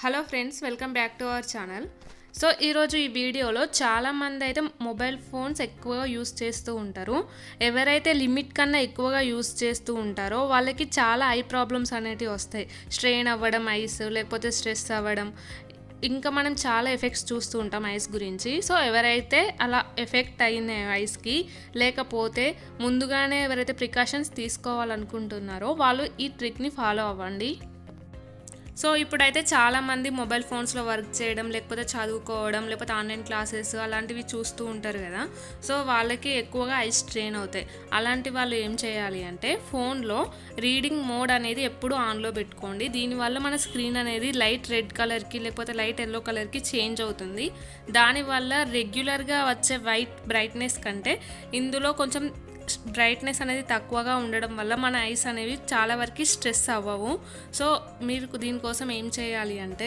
hello friends welcome back to our channel so ఈరోజు ఈ వీడియోలో చాలామంది అయితే మొబైల్ ఫోన్స్ ఎక్కువగా యూస్ చేస్తూ ఉంటారు ఎవరైతే లిమిట్ కన్నా ఎక్కువగా యూస్ చేస్తూ ఉంటారో వాళ్ళకి చాలా ఐ ప్రాబ్లమ్స్ అనేటివి వస్తాయి స్ట్రెయిన్ అవ్వడం ఐస్ లేకపోతే స్ట్రెస్ అవ్వడం ఇంకా మనం చాలా ఎఫెక్ట్స్ చూస్తూ ఉంటాం ఐస్ గురించి సో ఎవరైతే అలా ఎఫెక్ట్ అయిన ఐస్కి లేకపోతే ముందుగానే ఎవరైతే ప్రికాషన్స్ తీసుకోవాలనుకుంటున్నారో వాళ్ళు ఈ ట్రిక్ని ఫాలో అవ్వండి సో ఇప్పుడైతే చాలామంది మొబైల్ ఫోన్స్లో వర్క్ చేయడం లేకపోతే చదువుకోవడం లేకపోతే ఆన్లైన్ క్లాసెస్ అలాంటివి చూస్తూ ఉంటారు కదా సో వాళ్ళకి ఎక్కువగా ఐస్ స్ట్రెయిన్ అవుతాయి అలాంటి వాళ్ళు ఏం చేయాలి అంటే ఫోన్లో రీడింగ్ మోడ్ అనేది ఎప్పుడు ఆన్లో పెట్టుకోండి దీనివల్ల మన స్క్రీన్ అనేది లైట్ రెడ్ కలర్కి లేకపోతే లైట్ ఎల్లో కలర్కి చేంజ్ అవుతుంది దానివల్ల రెగ్యులర్గా వచ్చే వైట్ బ్రైట్నెస్ కంటే ఇందులో కొంచెం బ్రైట్నెస్ అనేది తక్కువగా ఉండడం వల్ల మన ఐస్ అనేవి చాలా వరకు స్ట్రెస్ అవ్వవు సో మీరు దీనికోసం ఏం చేయాలి అంటే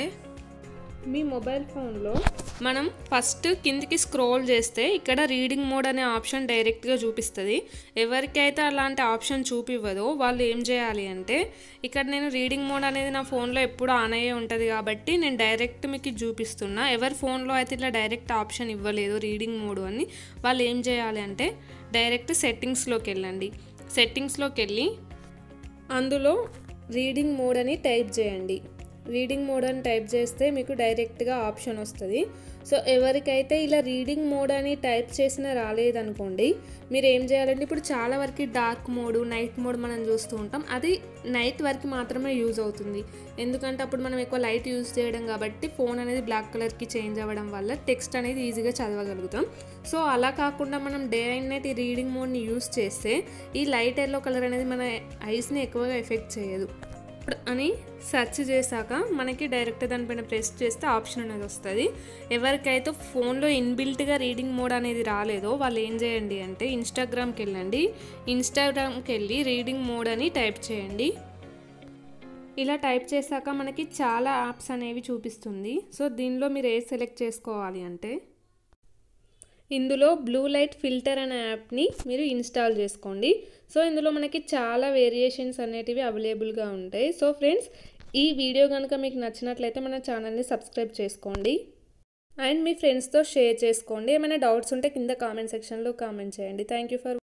మీ మొబైల్ ఫోన్లో మనం ఫస్ట్ కిందికి స్క్రోల్ చేస్తే ఇక్కడ రీడింగ్ మోడ్ అనే ఆప్షన్ డైరెక్ట్గా చూపిస్తుంది ఎవరికైతే అలాంటి ఆప్షన్ చూపివ్వదో వాళ్ళు ఏం చేయాలి అంటే ఇక్కడ నేను రీడింగ్ మోడ్ అనేది నా ఫోన్లో ఎప్పుడు ఆన్ అయ్యే ఉంటుంది కాబట్టి నేను డైరెక్ట్ మీకు ఇది చూపిస్తున్నా ఎవరి ఫోన్లో అయితే ఇట్లా డైరెక్ట్ ఆప్షన్ ఇవ్వలేదు రీడింగ్ మోడ్ అని వాళ్ళు ఏం చేయాలి అంటే డైరెక్ట్ సెట్టింగ్స్లోకి వెళ్ళండి సెట్టింగ్స్లోకి వెళ్ళి అందులో రీడింగ్ మోడ్ అని టైప్ చేయండి రీడింగ్ మోడ్ అని టైప్ చేస్తే మీకు డైరెక్ట్గా ఆప్షన్ వస్తుంది సో ఎవరికైతే ఇలా రీడింగ్ మోడ్ అని టైప్ చేసినా రాలేదనుకోండి మీరు ఏం చేయాలంటే ఇప్పుడు చాలా వరకు డార్క్ మోడ్ నైట్ మోడ్ మనం చూస్తూ ఉంటాం అది నైట్ వరకు మాత్రమే యూజ్ అవుతుంది ఎందుకంటే అప్పుడు మనం ఎక్కువ లైట్ యూజ్ చేయడం కాబట్టి ఫోన్ అనేది బ్లాక్ కలర్కి చేంజ్ అవ్వడం వల్ల టెక్స్ట్ అనేది ఈజీగా చదవగలుగుతాం సో అలా కాకుండా మనం డే అండ్ నైట్ ఈ రీడింగ్ మోడ్ని యూజ్ చేస్తే ఈ లైట్ ఎల్లో కలర్ అనేది మన ఐస్ని ఎక్కువగా ఎఫెక్ట్ చేయదు అని సెర్చ్ చేశాక మనకి డైరెక్ట్ దానిపైన ప్రెస్ చేస్తే ఆప్షన్ అనేది వస్తుంది ఎవరికైతే ఫోన్లో ఇన్బిల్ట్గా రీడింగ్ మోడ్ అనేది రాలేదో వాళ్ళు ఏం చేయండి అంటే ఇన్స్టాగ్రామ్కి వెళ్ళండి ఇన్స్టాగ్రామ్కి వెళ్ళి రీడింగ్ మోడ్ అని టైప్ చేయండి ఇలా టైప్ చేశాక మనకి చాలా యాప్స్ అనేవి చూపిస్తుంది సో దీనిలో మీరు ఏ సెలెక్ట్ చేసుకోవాలి అంటే ఇందులో బ్లూ లైట్ ఫిల్టర్ అనే యాప్ని మీరు ఇన్స్టాల్ చేసుకోండి సో ఇందులో మనకి చాలా వేరియేషన్స్ అనేటివి అవైలబుల్గా ఉంటాయి సో ఫ్రెండ్స్ ఈ వీడియో కనుక మీకు నచ్చినట్లయితే మన ఛానల్ని సబ్స్క్రైబ్ చేసుకోండి అండ్ మీ ఫ్రెండ్స్తో షేర్ చేసుకోండి ఏమైనా డౌట్స్ ఉంటే కింద కామెంట్ సెక్షన్లో కామెంట్ చేయండి థ్యాంక్ యూ ఫర్